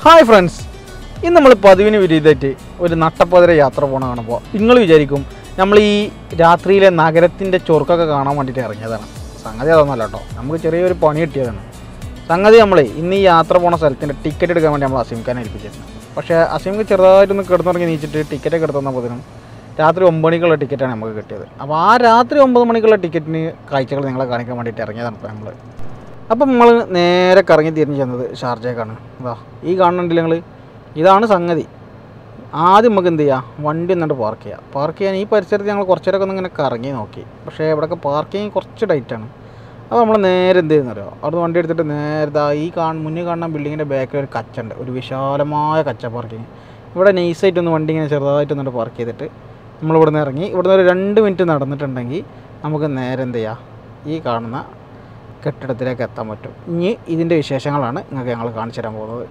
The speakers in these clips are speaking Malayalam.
ഹായ് ഫ്രണ്ട്സ് ഇന്ന് നമ്മൾ പതിവിന് വിരുദ്ധമായിട്ട് ഒരു നട്ടപ്പതിര യാത്ര പോകണ കാണുമ്പോൾ നിങ്ങൾ വിചാരിക്കും നമ്മൾ ഈ രാത്രിയിലെ നഗരത്തിൻ്റെ ചൊറുക്കൊക്കെ കാണാൻ വേണ്ടിയിട്ട് ഇറങ്ങിയതാണ് സംഗതി അതൊന്നുമല്ല കേട്ടോ നമുക്ക് ചെറിയൊരു പണി കിട്ടിയതാണ് സംഗതി നമ്മളെ ഇന്ന് ഈ യാത്ര പോണ സ്ഥലത്തിൻ്റെ ടിക്കറ്റ് എടുക്കാൻ വേണ്ടി നമ്മൾ അസീംഖാനെ ഏൽപ്പിച്ചിരുന്നു പക്ഷേ അസീംക്ക് ചെറുതായിട്ടൊന്ന് കിടന്നിറങ്ങി നീച്ചിട്ട് ടിക്കറ്റൊക്കെ എടുത്തു തന്നപ്പോഴത്തേനും രാത്രി ഒമ്പത് മണിക്കുള്ള ടിക്കറ്റാണ് നമുക്ക് കിട്ടിയത് അപ്പോൾ ആ രാത്രി ഒമ്പത് മണിക്കുള്ള ടിക്കറ്റിന് കാഴ്ചകൾ നിങ്ങളെ കാണിക്കാൻ വേണ്ടിയിട്ട് ഇറങ്ങിയതാണ് ഇപ്പോൾ നമ്മൾ അപ്പം നമ്മൾ നേരെ കറങ്ങി തിരിഞ്ഞ് ചെന്നത് ഷാർജയ്ക്കാണ് അതാ ഈ കാണുന്നുണ്ടല്ലോ നിങ്ങൾ ഇതാണ് സംഗതി ആദ്യം നമുക്ക് എന്ത് ചെയ്യാം വണ്ടി എന്നിട്ട് പാർക്ക് ചെയ്യാം പാർക്ക് ചെയ്യാൻ ഈ പരിസരത്ത് ഞങ്ങൾ കുറച്ച് നേരമൊക്കെ ഒന്ന് ഇങ്ങനെ കറങ്ങി നോക്കി പക്ഷേ ഇവിടെയൊക്കെ പാർക്കിങ് കുറച്ച് ടൈറ്റാണ് അപ്പോൾ നമ്മൾ നേരെ എന്ത് ചെയ്യുന്നറിയോ അവിടെ വണ്ടി എടുത്തിട്ട് നേരെ ദാ ഈ കാണ മുന്നിൽ കാണുന്ന ബിൽഡിങ്ങിൻ്റെ ബാക്കിൽ ഒരു കച്ചുണ്ട് ഒരു വിശാലമായ കച്ച പാർക്കിങ് ഇവിടെ നൈസായിട്ടൊന്ന് വണ്ടി ഇങ്ങനെ ചെറുതായിട്ട് എന്നിട്ട് പാർക്ക് ചെയ്തിട്ട് നമ്മൾ ഇവിടുന്ന് ഇറങ്ങി ഇവിടുന്ന് ഒരു രണ്ട് മിനിറ്റ് നടന്നിട്ടുണ്ടെങ്കിൽ നമുക്ക് നേരെ എന്ത് ചെയ്യാം ഈ കാണുന്ന കെട്ടിടത്തിലേക്ക് എത്താൻ പറ്റും ഇനി ഇതിൻ്റെ വിശേഷങ്ങളാണ് നിങ്ങൾക്ക് ഞങ്ങൾ കാണിച്ചു തരാൻ പോകുന്നത്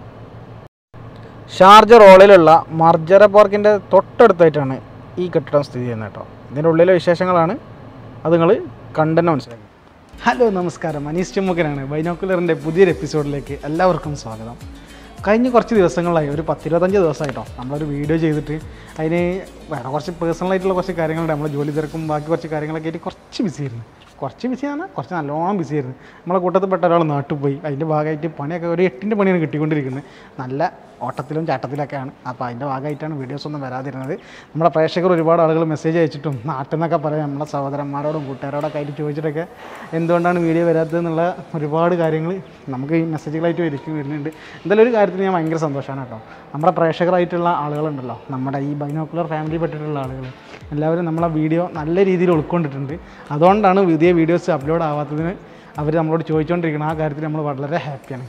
ഷാർജ റോളിലുള്ള മർജറ പാർക്കിൻ്റെ തൊട്ടടുത്തായിട്ടാണ് ഈ കെട്ടിടം സ്ഥിതി ചെയ്യുന്നത് കേട്ടോ ഇതിൻ്റെ ഉള്ളിലെ വിശേഷങ്ങളാണ് അത് നിങ്ങൾ കണ്ടെന്നെ മനസ്സിലാക്കി ഹലോ നമസ്കാരം അനീസ് ചുമ്മക്കനാണ് ബൈനോക്കുലറിൻ്റെ പുതിയൊരു എപ്പിസോഡിലേക്ക് എല്ലാവർക്കും സ്വാഗതം കഴിഞ്ഞ കുറച്ച് ദിവസങ്ങളായി ഒരു പത്തിരുപത്തഞ്ച് ദിവസമായിട്ടോ നമ്മളൊരു വീഡിയോ ചെയ്തിട്ട് അതിന് വേറെ കുറച്ച് പേഴ്സണലായിട്ടുള്ള കുറച്ച് കാര്യങ്ങളുണ്ട് നമ്മൾ ജോലി തിരക്കും ബാക്കി കുറച്ച് കാര്യങ്ങളൊക്കെ ആയിട്ട് കുറച്ച് ബിസി ആയിരുന്നു കുറച്ച് ബിസി ആണ് കുറച്ച് നല്ലോണം ബിസി ആയിരുന്നു നമ്മളെ കൂട്ടത്തിൽപ്പെട്ട ഒരാൾ നാട്ടിൽ പോയി അതിൻ്റെ ഭാഗമായിട്ട് പണിയൊക്കെ ഒരു എട്ടിൻ്റെ പണിയാണ് കിട്ടിക്കൊണ്ടിരിക്കുന്നത് നല്ല ഓട്ടത്തിലും ചാട്ടത്തിലൊക്കെയാണ് അപ്പോൾ അതിൻ്റെ ഭാഗമായിട്ടാണ് വീഡിയോസ് ഒന്നും വരാതിരുന്നത് നമ്മുടെ പ്രേക്ഷകർ ഒരുപാട് ആളുകൾ മെസ്സേജ് അയച്ചിട്ടും നാട്ടിൽ നിന്നൊക്കെ പറയാം നമ്മളെ സഹോദരന്മാരോടും കൂട്ടുകാരോടൊക്കെ ആയിട്ട് ചോദിച്ചിട്ടൊക്കെ എന്തുകൊണ്ടാണ് വീഡിയോ വരാത്തത് എന്നുള്ള ഒരുപാട് കാര്യങ്ങൾ നമുക്ക് ഈ മെസ്സേജുകളായിട്ട് വരിക്കും വരുന്നുണ്ട് എന്തായാലും ഒരു കാര്യത്തിൽ ഞാൻ ഭയങ്കര സന്തോഷമാണ് കേട്ടോ നമ്മുടെ പ്രേക്ഷകരായിട്ടുള്ള ആളുകളുണ്ടല്ലോ നമ്മുടെ ഈ ബൈനോക്കുലർ ഫാമിലി പെട്ടിട്ടുള്ള ആളുകൾ എല്ലാവരും നമ്മളെ വീഡിയോ നല്ല രീതിയിൽ ഉൾക്കൊണ്ടിട്ടുണ്ട് അതുകൊണ്ടാണ് പുതിയ വീഡിയോസ് അപ്ലോഡ് ആവാത്തതിന് അവർ നമ്മളോട് ചോദിച്ചുകൊണ്ടിരിക്കണം ആ കാര്യത്തിൽ നമ്മൾ വളരെ ഹാപ്പിയാണ്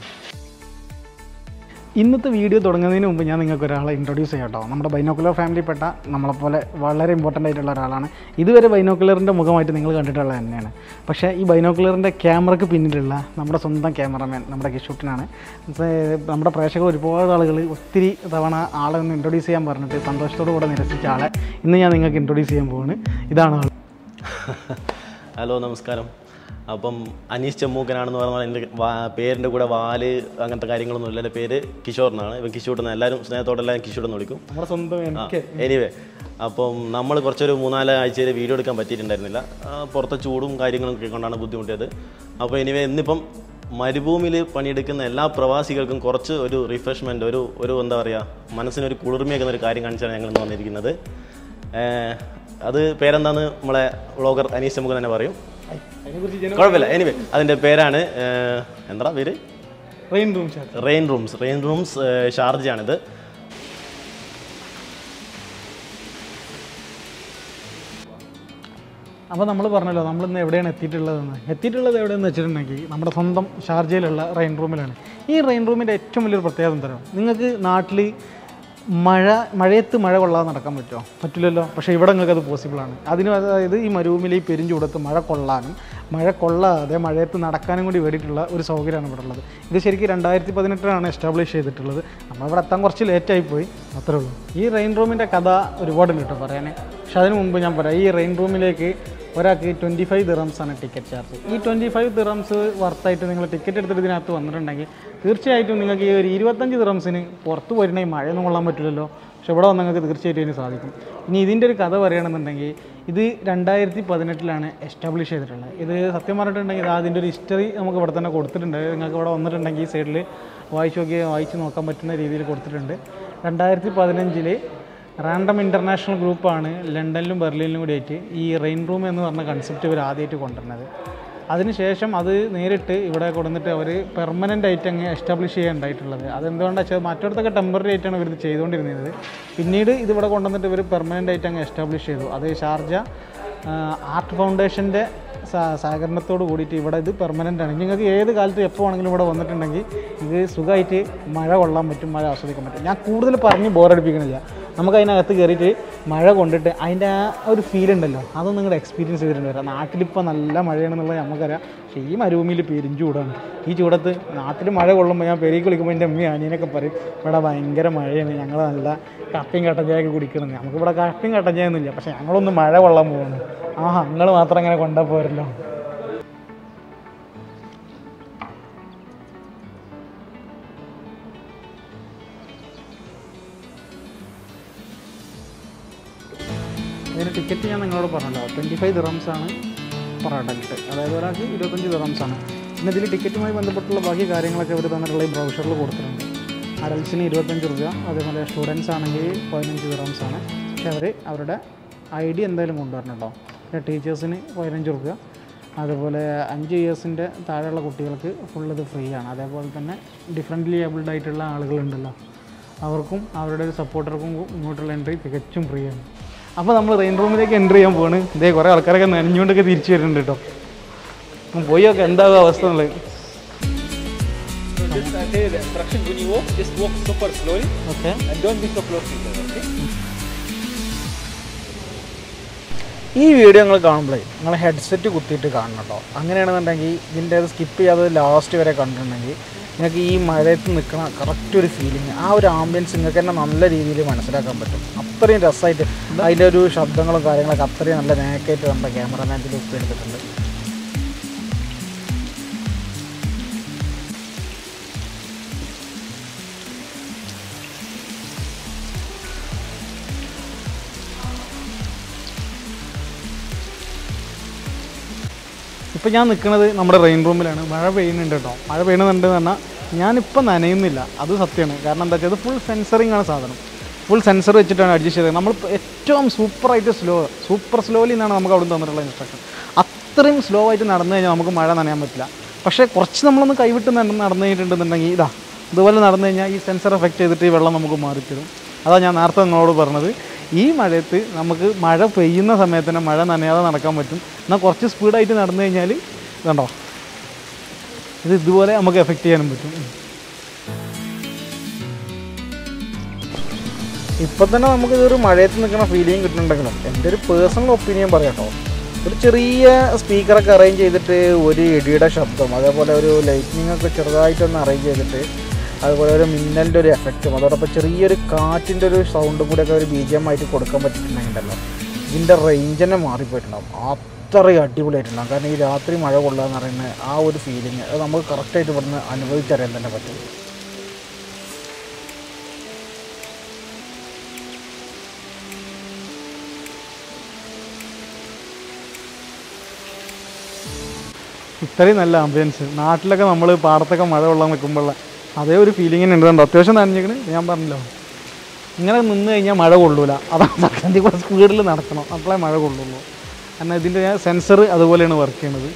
ഇന്നത്തെ വീഡിയോ തുടങ്ങുന്നതിന് മുമ്പ് ഞാൻ നിങ്ങൾക്ക് ഒരാളെ ഇൻട്രൊഡ്യൂസ് ചെയ്യാം കേട്ടോ നമ്മുടെ ബൈനോക്കുലർ ഫാമിലിപ്പെട്ട നമ്മളെപ്പോലെ വളരെ ഇമ്പോർട്ടൻ്റ് ആയിട്ടുള്ള ഒരാളാണ് ഇതുവരെ ബൈനോക്കുലറിൻ്റെ മുഖമായിട്ട് നിങ്ങൾ കണ്ടിട്ടുള്ളത് തന്നെയാണ് പക്ഷേ ഈ ബൈനോക്കുലറിൻ്റെ ക്യാമറയ്ക്ക് പിന്നിലുള്ള നമ്മുടെ സ്വന്തം ക്യാമറമാൻ നമ്മുടെ കിഷൂട്ടിനാണ് നമ്മുടെ പ്രേക്ഷകർ ഒരുപാട് ആളുകൾ ഒത്തിരി തവണ ആളെ ഒന്ന് ഇൻട്രൊഡ്യൂസ് ചെയ്യാൻ പറഞ്ഞിട്ട് സന്തോഷത്തോടു കൂടെ നിരസിച്ച ആളെ ഇന്ന് ഞാൻ നിങ്ങൾക്ക് ഇൻട്രൊഡ്യൂസ് ചെയ്യാൻ പോവാണ് ഇതാണ് ആൾ ഹലോ നമസ്കാരം അപ്പം അനീഷ് ചെമ്മൂക്കനാണെന്ന് പറഞ്ഞാൽ എൻ്റെ വാ- പേരിൻ്റെ കൂടെ വാല് അങ്ങനത്തെ കാര്യങ്ങളൊന്നും ഇല്ല എൻ്റെ പേര് കിഷോർ എന്നാണ് ഇപ്പം കിഷോർ എന്ന് എല്ലാവരും സ്നേഹത്തോടെ എല്ലാവരും കിഷോർ എന്ന് വിളിക്കും നമ്മുടെ സ്വന്തം എനിക്ക് എനിവേ അപ്പം നമ്മൾ കുറച്ചൊരു മൂന്നാല് ആഴ്ചയിൽ വീഡിയോ എടുക്കാൻ പറ്റിയിട്ടുണ്ടായിരുന്നില്ല ആ, പുറത്തെ ചൂടും കാര്യങ്ങളും ഒക്കെ കൊണ്ടാണ് ബുദ്ധിമുട്ടിയത് അപ്പോൾ എനിവേ ഇന്നിപ്പം മരുഭൂമിയിൽ പണിയെടുക്കുന്ന എല്ലാ പ്രവാസികൾക്കും കുറച്ച് ഒരു റിഫ്രഷ്മെൻ്റ് ഒരു ഒരു എന്താ പറയുക മനസ്സിനൊരു കുളിർമയേക്കുന്ന ഒരു കാര്യം കാണിച്ചാണ് ഞങ്ങൾ ഇന്ന് വന്നിരിക്കുന്നത് ഏഹ്, അത് പേരെന്താന്ന് നമ്മളെ വ്ളോഗർ അനീഷ് നമുക്ക് തന്നെ പറയും അതിനെക്കുറിച്ച് ജന കുഴപ്പമില്ല എനിവേ അതിൻ്റെ പേരാണ് ഏഹ്, എന്താ പേര് rain room chat rain rooms rain rooms ഏഹ്, ഷാർജയാണിത് അപ്പോൾ നമ്മൾ പറഞ്ഞല്ലോ നമ്മൾ ഇന്ന് എവിടെയാണ് എത്തിയിട്ടുള്ളതെന്ന് എത്തിയിട്ടുള്ളത് എവിടെയെന്ന് വെച്ചിട്ടുണ്ടെങ്കിൽ നമ്മുടെ സ്വന്തം ഷാർജയിലുള്ള റെയിൻ റൂമിലാണ് ഈ റെയിൻ റൂമിൻ്റെ ഏറ്റവും വലിയൊരു പ്രത്യേകത എന്താ നിങ്ങൾക്ക് നാട്ടിൽ മഴ മഴയത്ത് മഴ കൊള്ളാതെ നടക്കാൻ പറ്റുമോ പറ്റില്ലല്ലോ പക്ഷേ ഇവിടെ നിങ്ങൾക്ക് അത് പോസിബിളാണ് അതിന് അതായത് ഈ മരുഭൂമിയിൽ ഈ പെരിഞ്ചൂടത്ത് മഴ കൊള്ളാനും മഴ കൊള്ളാതെ മഴയത്ത് നടക്കാനും കൂടി വേണ്ടിയിട്ടുള്ള ഒരു സൗകര്യമാണ് ഇവിടെ ഉള്ളത് ഇത് ശരിക്കും രണ്ടായിരത്തി പതിനെട്ടിലാണ് എസ്റ്റാബ്ലിഷ് ചെയ്തിട്ടുള്ളത് നമ്മളിവിടെ എത്താൻ കുറച്ച് ലേറ്റായി പോയി അത്രേ ഉള്ളൂ ഈ റെയിൻ റൂമിൻ്റെ കഥ ഒരുപാടുണ്ട് കേട്ടോ പറയാൻ പക്ഷെ അതിന് മുമ്പ് ഞാൻ പറയാം ഈ റെയിൻ റൂമിലേക്ക് ഒരാൾക്ക് ട്വൻറ്റി ഫൈവ് ദിറംസ് ആണ് ടിക്കറ്റ് ചാർജ് ഈ ട്വൻറ്റി ഫൈവ് ദിറംസ് വർത്തായിട്ട് നിങ്ങൾ ടിക്കറ്റ് എടുത്തിട്ട് ഇതിനകത്ത് വന്നിട്ടുണ്ടെങ്കിൽ തീർച്ചയായിട്ടും നിങ്ങൾക്ക് ഈ ഒരു ഇരുപത്തഞ്ച് ദിറംസിന് പുറത്ത് പോയിട്ടുണ്ടെങ്കിൽ മഴയൊന്നും കൊള്ളാൻ പറ്റില്ലല്ലോ പക്ഷെ ഇവിടെ വന്ന് നിങ്ങൾക്ക് തീർച്ചയായിട്ടും ഇതിന് സാധിക്കും ഇനി ഇതിൻ്റെ ഒരു കഥ പറയുകയാണെന്നുണ്ടെങ്കിൽ ഇത് രണ്ടായിരത്തി പതിനെട്ടിലാണ് എസ്റ്റാബ്ലിഷ് ചെയ്തിട്ടുള്ളത് ഇത് സത്യം പറഞ്ഞിട്ടുണ്ടെങ്കിൽ ഇത് അതിൻ്റെ ഒരു ഹിസ്റ്ററി നമുക്ക് ഇവിടെ തന്നെ കൊടുത്തിട്ടുണ്ട് നിങ്ങൾക്ക് ഇവിടെ വന്നിട്ടുണ്ടെങ്കിൽ ഈ സൈഡിൽ വായിച്ച് നോക്കി വായിച്ച് നോക്കാൻ പറ്റുന്ന രീതിയിൽ കൊടുത്തിട്ടുണ്ട് രണ്ടായിരത്തി പതിനഞ്ചിൽ റാൻഡം ഇൻ്റർനാഷണൽ ഗ്രൂപ്പാണ് ലണ്ടനിലും ബെർലിനിലും കൂടി ആയിട്ട് ഈ റെയിൻ റൂം എന്ന് പറഞ്ഞ കൺസെപ്റ്റ് ഇവർ ആദ്യമായിട്ട് കൊണ്ടുവരുന്നത് അതിനുശേഷം അത് നേരിട്ട് ഇവിടെ കൊടുത്തിട്ട് അവർ പെർമനൻ്റ് ആയിട്ട് അങ്ങ് എസ്റ്റാബ്ലിഷ് ചെയ്യാൻ ഉണ്ടായിട്ടുള്ളത് അതെന്തുകൊണ്ടാണ് വെച്ചാൽ മറ്റിടത്തൊക്കെ ടെമ്പററി ആയിട്ടാണ് ഇവർ ചെയ്തുകൊണ്ടിരുന്നത് പിന്നീട് ഇത് ഇവിടെ കൊണ്ടുവന്നിട്ട് ഇവർ പെർമനൻ്റ് ആയിട്ട് അങ്ങ് എസ്റ്റാബ്ലിഷ് ചെയ്തു അത് ഷാർജ ആർട്ട് ഫൗണ്ടേഷൻ്റെ സഹകരണത്തോട് കൂടിയിട്ട് ഇവിടെ ഇത് പെർമനൻ്റ് ആണ് നിങ്ങൾക്ക് ഏത് കാലത്ത് എപ്പോൾ വേണമെങ്കിലും ഇവിടെ വന്നിട്ടുണ്ടെങ്കിൽ ഇത് സുഖമായിട്ട് മഴ കൊള്ളാൻ പറ്റും മഴ ആസ്വദിക്കാൻ പറ്റും ഞാൻ കൂടുതൽ പറഞ്ഞ് ബോറടിപ്പിക്കണില്ല നമുക്ക് അതിനകത്ത് കയറിയിട്ട് മഴ കൊണ്ടിട്ട് അതിൻ്റെ ആ ഒരു ഫീൽ ഉണ്ടല്ലോ അതൊന്നും നിങ്ങളുടെ എക്സ്പീരിയൻസ് ചെയ്തിട്ടുണ്ട് വരാം നാട്ടിലിപ്പോൾ നല്ല മഴയാണെന്നുള്ളത് നമുക്കറിയാം പക്ഷേ ഈ മരുഭൂമിയിൽ പെരിഞ്ചൂടാണ് ഈ ചൂടത്ത് നാട്ടിൽ മഴ കൊള്ളുമ്പോൾ ഞാൻ പെരിക്ക് വിളിക്കുമ്പോൾ എൻ്റെ അമ്മയും അനിയനൊക്കെ പറയും ഇവിടെ ഭയങ്കര മഴയാണ് ഞങ്ങൾ നല്ല കപ്പയും കട്ടൻ ചായയൊക്കെ കുടിക്കണം നമുക്കിവിടെ കപ്പയും കട്ടൻ ചായ ഒന്നുമില്ല പക്ഷേ ഞങ്ങളൊന്ന് മഴ കൊള്ളാൻ പോകുന്നു ആഹാ നിങ്ങൾ മാത്രം അങ്ങനെ കൊണ്ടാ പോരല്ലോ ഇതിന് ടിക്കറ്റ് ഞാൻ നിങ്ങളോട് പറഞ്ഞല്ലോ ട്വൻറ്റി ഫൈവ് ദിറംസ് ആണ് പെർ അഡൽട്ട് അതായത് ഒരാൾക്ക് ഇരുപത്തഞ്ച് ദിറംസ് ആണ് പിന്നെ ഇതിൽ ടിക്കറ്റുമായി ബന്ധപ്പെട്ടുള്ള ബാക്കി കാര്യങ്ങളൊക്കെ അവർ തന്നിട്ടുള്ള ഈ ബ്രൗഷറിൽ കൊടുത്തിട്ടുണ്ട് അഡൽസിന് ഇരുപത്തഞ്ച് രൂപ അതേപോലെ സ്റ്റുഡൻസ് ആണെങ്കിൽ പതിനഞ്ച് ദിറംസ് ആണ് പക്ഷെ അവർ അവരുടെ ഐ ഡി എന്തായാലും കൊണ്ടുവരണം കേട്ടോ പിന്നെ ടീച്ചേഴ്സിന് പതിനഞ്ച് രൂപ അതുപോലെ അഞ്ച് ഇയേഴ്സിൻ്റെ താഴെയുള്ള കുട്ടികൾക്ക് ഫുൾ ഇത് ഫ്രീ ആണ് അതേപോലെ തന്നെ ഡിഫറെൻ്റ്ലി ഏബിൾഡ് ആയിട്ടുള്ള ആളുകളുണ്ടല്ലോ അവർക്കും അവരുടെ ഒരു സപ്പോർട്ടർക്കും ഇങ്ങോട്ടുള്ള എൻട്രി തികച്ചും ഫ്രീ ആണ് അപ്പോൾ നമ്മൾ റെയിൻ റൂമിലേക്ക് എൻട്രി ചെയ്യാൻ പോവാണ് ഇതേ കുറേ ആൾക്കാരൊക്കെ നനഞ്ഞുകൊണ്ടൊക്കെ തിരിച്ചു വരുന്നുണ്ട് കേട്ടോ അപ്പം പോയി ഒക്കെ എന്താകും അവസ്ഥ എന്നുള്ളത് Just I tell you the instruction when you walk, just walk super slowly okay and don't be so close to each other. Okay? ഈ വീഡിയോ നിങ്ങൾ കാണുമ്പോഴേ നിങ്ങൾ ഹെഡ്സെറ്റ് കുത്തിയിട്ട് കാണണം കേട്ടോ അങ്ങനെയാണെന്നുണ്ടെങ്കിൽ ഇതിൻ്റെ അത് സ്കിപ്പ് ചെയ്യാതെ ലാസ്റ്റ് വരെ കണ്ടിട്ടുണ്ടെങ്കിൽ നിങ്ങൾക്ക് ഈ മഴയത്ത് നിൽക്കണ കറക്റ്റ് ഒരു ഫീലിംഗ് ആ ഒരു ആംബിയൻസ് നിങ്ങൾക്ക് തന്നെ നല്ല രീതിയിൽ മനസ്സിലാക്കാൻ പറ്റും അത്രയും രസമായിട്ട് അതിൻ്റെ ഒരു ശബ്ദങ്ങളും കാര്യങ്ങളൊക്കെ അത്രയും നല്ല നേക്കായിട്ട് നമ്മുടെ ക്യാമറമാൻറ്റിൽ ഒപ്പിയെടുത്തിട്ടുണ്ട് ഇപ്പം ഞാൻ നിൽക്കുന്നത് നമ്മുടെ റെയിൻ റൂമിലാണ് മഴ പെയ്യുന്നുണ്ട് കേട്ടോ മഴ പെയ്യുന്നുണ്ട് എന്ന് പറഞ്ഞാൽ ഞാനിപ്പോൾ നനയുന്നില്ല അത് സത്യമാണ് കാരണം എന്താ വെച്ചാൽ ഇത് ഫുൾ സെൻസറിങ് ആണ് സാധനം ഫുൾ സെൻസർ വെച്ചിട്ടാണ് അഡ്ജസ്റ്റ് ചെയ്തത് നമ്മൾ ഏറ്റവും സൂപ്പറായിട്ട് സ്ലോ സൂപ്പർ സ്ലോലി എന്നാണ് നമുക്ക് അവിടെ തന്നിട്ടുള്ള ഇൻസ്ട്രക്ഷൻ അത്രയും സ്ലോ ആയിട്ട് നടന്നു കഴിഞ്ഞാൽ നമുക്ക് മഴ നനയാൻ പറ്റില്ല പക്ഷേ കുറച്ച് നമ്മളൊന്ന് കൈവിട്ട് നടന്ന് നടന്നു കഴിഞ്ഞിട്ടുണ്ടെന്നുണ്ടെങ്കിൽ ഇതാ ഇതുപോലെ നടന്നു കഴിഞ്ഞാൽ ഈ സെൻസർ എഫക്റ്റ് ചെയ്തിട്ട് ഈ വെള്ളം നമുക്ക് മാറിത്തരും അതാ ഞാൻ നേരത്തെ നിങ്ങളോട് പറഞ്ഞത് ഈ മഴയത്ത് നമുക്ക് മഴ പെയ്യുന്ന സമയത്ത് തന്നെ മഴ നനയാതെ നടക്കാൻ പറ്റും എന്നാൽ കുറച്ച് സ്പീഡായിട്ട് നടന്നു കഴിഞ്ഞാൽ കണ്ടോ ഇത് ഇതുപോലെ നമുക്ക് എഫക്റ്റ് ചെയ്യാനും പറ്റും ഇപ്പം തന്നെ നമുക്ക് ഇതൊരു മഴയത്ത് നിൽക്കുന്ന ഫീലിംഗ് കിട്ടുന്നുണ്ടെങ്കിലും എൻ്റെ ഒരു പേഴ്സണൽ ഒപ്പീനിയൻ പറയാം കേട്ടോ ഒരു ചെറിയ സ്പീക്കറൊക്കെ അറേഞ്ച് ചെയ്തിട്ട് ഒരു ഇടിയുടെ ശബ്ദം അതേപോലെ ഒരു ലൈറ്റ്നിങ് ഒക്കെ ചെറുതായിട്ടൊന്ന് അറേഞ്ച് ചെയ്തിട്ട് അതുപോലെ ഒരു മിന്നലിൻ്റെ ഒരു എഫക്റ്റും അതോടൊപ്പം ചെറിയൊരു കാറ്റിൻ്റെ ഒരു സൗണ്ടും കൂടെയൊക്കെ ഒരു ബീജമായിട്ട് കൊടുക്കാൻ പറ്റിയിട്ടുണ്ടെങ്കിലല്ലോ ഇതിൻ്റെ റേഞ്ച് തന്നെ മാറിപ്പോയിട്ടുണ്ടാവും അത്രയും അടിപൊളിയായിട്ടുണ്ടാവും കാരണം ഈ രാത്രി മഴ കൊള്ളുക എന്ന് പറയുന്ന ആ ഒരു ഫീലിംഗ് അത് നമുക്ക് കറക്റ്റായിട്ട് ഇവിടുന്ന് അനുഭവിച്ചറിയാൻ തന്നെ പറ്റും ഇത്രയും നല്ല ആംബിയൻസ് നാട്ടിലൊക്കെ നമ്മൾ പാടത്തൊക്കെ മഴ കൊള്ളാൻ നിൽക്കുമ്പോൾ അതേ ഒരു ഫീലിംഗ് ഉണ്ട് കണ്ടോ അത്യാവശ്യം നനഞ്ഞിക്കണ് ഞാൻ പറഞ്ഞല്ലോ ഇങ്ങനെ നിന്ന് കഴിഞ്ഞാൽ മഴ കൊള്ളൂല അതാണ് സംഗതി കൂടെ സ്പീഡിൽ നടക്കണം അപ്പോഴേ മഴ കൊള്ളുള്ളൂ കാരണം ഇതിൻ്റെ സെൻസർ അതുപോലെയാണ് വർക്ക് ചെയ്യണത്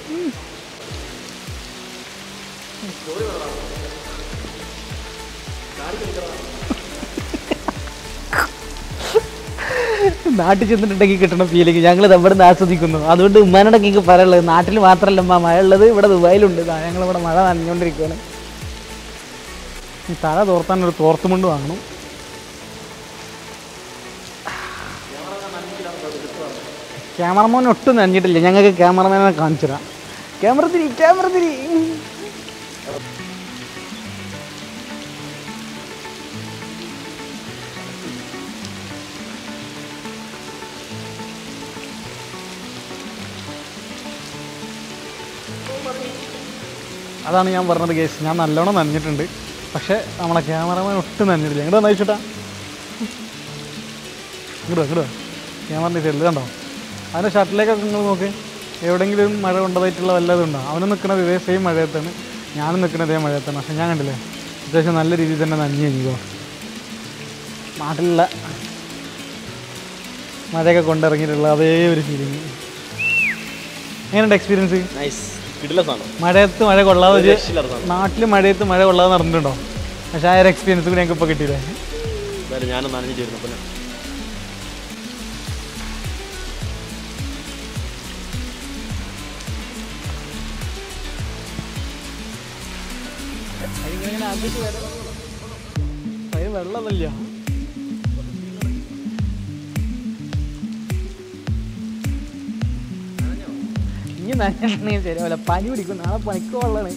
നാട്ടിൽ ചെന്നിട്ടുണ്ടെങ്കിൽ കിട്ടുന്ന ഫീലിംഗ് ഞങ്ങൾ ഇവിടെ നിന്ന് ആസ്വദിക്കുന്നു അതുകൊണ്ട് ഉമ്മാനോടൊക്കെ എനിക്ക് പറയാനുള്ളത് നാട്ടിൽ മാത്രമല്ല ഉമ്മ മഴ ഉള്ളത് ഇവിടെ ദുബായിലുണ്ട് ദാ ഞങ്ങളിവിടെ മഴ നനഞ്ഞുകൊണ്ടിരിക്കുകയാണ് ഈ തല തോർത്താൻ ഒരു തോർത്തുമുണ്ട് വാങ്ങണം ക്യാമറമാൻ ഒട്ടും നനഞ്ഞിട്ടില്ല ഞങ്ങൾക്ക് ക്യാമറമാനെ കാണിച്ചു തരാം ക്യാമറ തിരി ക്യാമറ തിരി അതാണ് ഞാൻ പറഞ്ഞത് കേസ് ഞാൻ നല്ലോണം നനഞ്ഞിട്ടുണ്ട് പക്ഷേ നമ്മളെ ക്യാമറമാൻ ഒട്ടും നനഞ്ഞിട്ടില്ല എങ്ങോട്ട് നയിച്ചിട്ടാ ഇങ്ങോട്ടോ ഇങ്ങോട്ടോ ക്യാമറൻ്റെ സൈഡിൽ കണ്ടോ അതിൻ്റെ ഷട്ടിലേക്കൊക്കെ നിങ്ങൾ നോക്ക് എവിടെയെങ്കിലും മഴ കൊണ്ടതായിട്ടുള്ള വല്ലതും ഉണ്ടോ അവനും നിൽക്കുന്നത് ഇതേ സെയിം മഴയത്താണ് ഞാനും നിൽക്കുന്നത് ഇതേ മഴയത്താണ് പക്ഷെ ഞാൻ കണ്ടില്ലേ അത്യാവശ്യം നല്ല രീതിയിൽ തന്നെ നനഞ്ഞു കഴിഞ്ഞോ നാട്ടിലുള്ള മഴയൊക്കെ കൊണ്ടിറങ്ങിയിട്ടുള്ള അതേ ഒരു ഫീലിംഗ് എങ്ങനെയുണ്ട് എക്സ്പീരിയൻസ് നൈസ് കിടില സാധനം മഴയത്ത് മഴ കൊള്ളാതെ ഒരു രക്ഷയില്ലാത്ത സാധനം നാട്ടിൽ മഴയത്ത് മഴ കൊള്ളാതെ നടന്നിട്ടുണ്ടോ പക്ഷെ ആ ഒരു എക്സ്പീരിയൻസ് കൂടി ഞങ്ങൾക്ക് ഇപ്പോൾ കിട്ടിയില്ലേ എന്തായാലും ഞാനും നനഞ്ഞു ചേരുന്നു പിന്നെ അതിന് വെള്ളമല്ല ഇനി നനഞ്ഞിട്ടുണ്ടെങ്കിൽ ശരിയാവില്ല പനി പിടിക്കും നാളെ പനിക്ക് വെള്ളമാണ്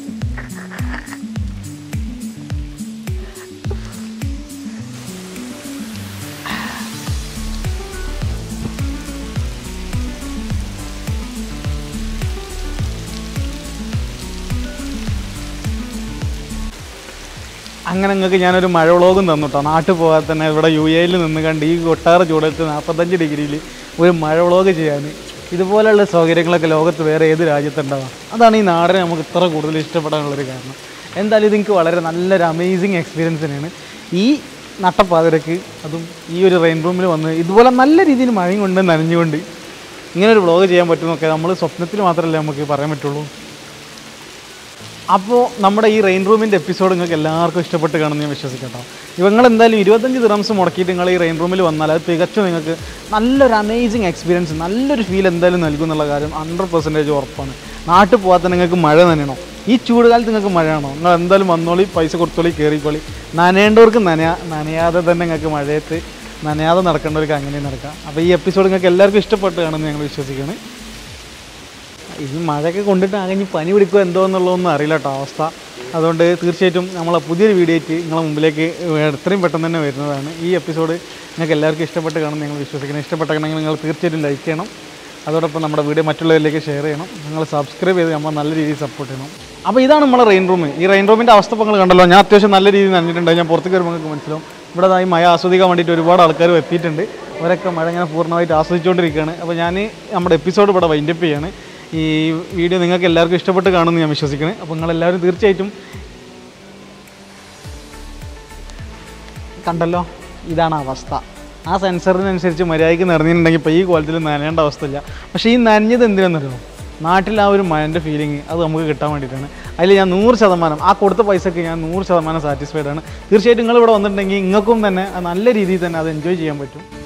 അങ്ങനെ നിങ്ങൾക്ക് ഞാനൊരു മഴ വ്ളോഗും തന്നു കേട്ടോ നാട്ടിൽ പോകാതെ തന്നെ ഇവിടെ യു എയിൽ നിന്ന് കണ്ട് ഈ കൊട്ടാര ചൂടത്ത് നാൽപ്പത്തഞ്ച് ഡിഗ്രിയിൽ ഒരു മഴ വ്ളോഗ് ചെയ്യാൻ ഇതുപോലെയുള്ള സൗകര്യങ്ങളൊക്കെ ലോകത്ത് വേറെ ഏത് രാജ്യത്തുണ്ടാവാം അതാണ് ഈ നാടിനെ നമുക്ക് ഇത്ര കൂടുതൽ ഇഷ്ടപ്പെടാനുള്ളൊരു കാരണം എന്തായാലും ഇത് എനിക്ക് വളരെ നല്ലൊരു അമേസിങ് എക്സ്പീരിയൻസ് തന്നെയാണ് ഈ നട്ടപ്പാതിരക്ക് അതും ഈ ഒരു റെയിൻ റൂമിൽ വന്ന് ഇതുപോലെ നല്ല രീതിയിൽ മഴയും കൊണ്ട് നനഞ്ഞുകൊണ്ട് ഇങ്ങനെ ഒരു വ്ളോഗ് ചെയ്യാൻ പറ്റുമെന്നൊക്കെ നമ്മൾ സ്വപ്നത്തിൽ മാത്രമല്ലേ നമുക്ക് പറയാൻ പറ്റുള്ളൂ അപ്പോൾ നമ്മുടെ ഈ റെയിൻ റൂമിൻ്റെ എപ്പിസോഡ് നിങ്ങൾക്ക് എല്ലാവർക്കും ഇഷ്ടപ്പെട്ട് കാണുമെന്ന് ഞാൻ വിശ്വസിക്കട്ടോ നിങ്ങൾ എന്തായാലും ഇരുപത്തഞ്ച് ദിറംസ് മുടക്കിയിട്ട് നിങ്ങൾ ഈ റെയിൻ റൂമിൽ വന്നാൽ അത് തികച്ചും നിങ്ങൾക്ക് നല്ലൊരു അമേസിങ് എക്സ്പീരിയൻസ് നല്ലൊരു ഫീൽ എന്തായാലും നൽകും എന്നുള്ള കാര്യം ഹൺഡ്രഡ് പെർസെൻറ്റേജ് ഉറപ്പാണ് നാട്ടിൽ പോകാത്ത നിങ്ങൾക്ക് മഴ നനയണോ ഈ ചൂടുകാലത്ത് നിങ്ങൾക്ക് മഴയാണോ നിങ്ങൾ എന്തായാലും വന്നോളി പൈസ കൊടുത്തോളി കയറിക്കോളി നനയേണ്ടവർക്ക് നനയാ നനയാതെ തന്നെ നിങ്ങൾക്ക് മഴയത്ത് നനയാതെ നടക്കേണ്ടവർക്ക് അങ്ങനെ നടക്കാം അപ്പോൾ ഈ എപ്പിസോഡ് നിങ്ങൾക്ക് എല്ലാവർക്കും ഇഷ്ടപ്പെട്ട് കാണുമെന്ന് ഞങ്ങൾ വിശ്വസിക്കുകയാണ് ഈ മഴയൊക്കെ കൊണ്ടിട്ട് ആകെ ഇനി പനി പിടിക്കുമോ എന്തോ എന്നുള്ളതൊന്നും അറിയില്ല കേട്ടോ അവസ്ഥ അതുകൊണ്ട് തീർച്ചയായിട്ടും നമ്മളെ പുതിയൊരു വീഡിയോ ആയിട്ട് നിങ്ങളെ മുമ്പിലേക്ക് എത്രയും പെട്ടെന്ന് തന്നെ വരുന്നതാണ് ഈ എപ്പിസോഡ് നിങ്ങൾക്ക് എല്ലാവർക്കും ഇഷ്ടപ്പെട്ട് കാണുമെന്ന് ഞങ്ങൾ വിശ്വസിക്കുന്നു ഇഷ്ടപ്പെട്ടെങ്കിൽ നിങ്ങൾ തീർച്ചയായിട്ടും ലൈക്ക് ചെയ്യണം അതോടൊപ്പം നമ്മുടെ വീഡിയോ മറ്റുള്ളവരിലേക്ക് ഷെയർ ചെയ്യണം നിങ്ങൾ സബ്സ്ക്രൈബ് ചെയ്ത് നമ്മൾ നല്ല രീതിയിൽ സപ്പോർട്ട് ചെയ്യണം അപ്പോൾ ഇതാണ് നമ്മുടെ റെയിൻ റൂം ഈ റെയിൻ റൂമിൻ്റെ അവസ്ഥ ഇപ്പോൾ നിങ്ങൾ കണ്ടല്ലോ ഞാൻ അത്യാവശ്യം നല്ല രീതിയിൽ നനഞ്ഞിട്ടുണ്ട് ഞാൻ പുറത്തേക്ക് വരുമ്പോൾ നിങ്ങൾക്ക് മനസ്സിലാവും ഇവിടെ ദാ ഈ മഴ ആസ്വദിക്കാൻ വേണ്ടിയിട്ട് ഒരുപാട് ആൾക്കാർ എത്തിയിട്ടുണ്ട് അവരൊക്കെ മഴ ഇങ്ങനെ പൂർണ്ണമായിട്ട് ആസ്വദിച്ചുകൊണ്ടിരിക്കുകയാണ് അപ്പോൾ ഞാൻ നമ്മുടെ എപ്പിസോഡ് ഇവിടെ വൈൻഡപ്പ് ചെയ്യാണ് ഈ വീഡിയോ നിങ്ങൾക്ക് എല്ലാവർക്കും ഇഷ്ടപ്പെട്ട് കാണുമെന്ന് ഞാൻ വിശ്വസിക്കുന്നത് അപ്പോൾ നിങ്ങളെല്ലാവരും തീർച്ചയായിട്ടും കണ്ടല്ലോ ഇതാണ് അവസ്ഥ ആ സെൻസറിനനുസരിച്ച് മര്യാദയ്ക്ക് നിറഞ്ഞിട്ടുണ്ടെങ്കിൽ ഇപ്പോൾ ഈ കോലത്തിൽ നനയേണ്ട അവസ്ഥയില്ല പക്ഷേ ഈ നനഞ്ഞത് എന്തിനാണെന്നറിയോ നാട്ടിൽ ആ ഒരു മഴൻ്റെ ഫീലിംഗ് അത് നമുക്ക് കിട്ടാൻ വേണ്ടിയിട്ടാണ് അതിൽ ഞാൻ നൂറ് ശതമാനം ആ കൊടുത്ത പൈസക്ക് ഞാൻ നൂറ് ശതമാനം സാറ്റിസ്ഫൈഡ് ആണ് തീർച്ചയായിട്ടും നിങ്ങൾ ഇവിടെ വന്നിട്ടുണ്ടെങ്കിൽ നിങ്ങൾക്കും തന്നെ അത് നല്ല രീതിയിൽ തന്നെ അത് എൻജോയ് ചെയ്യാൻ പറ്റും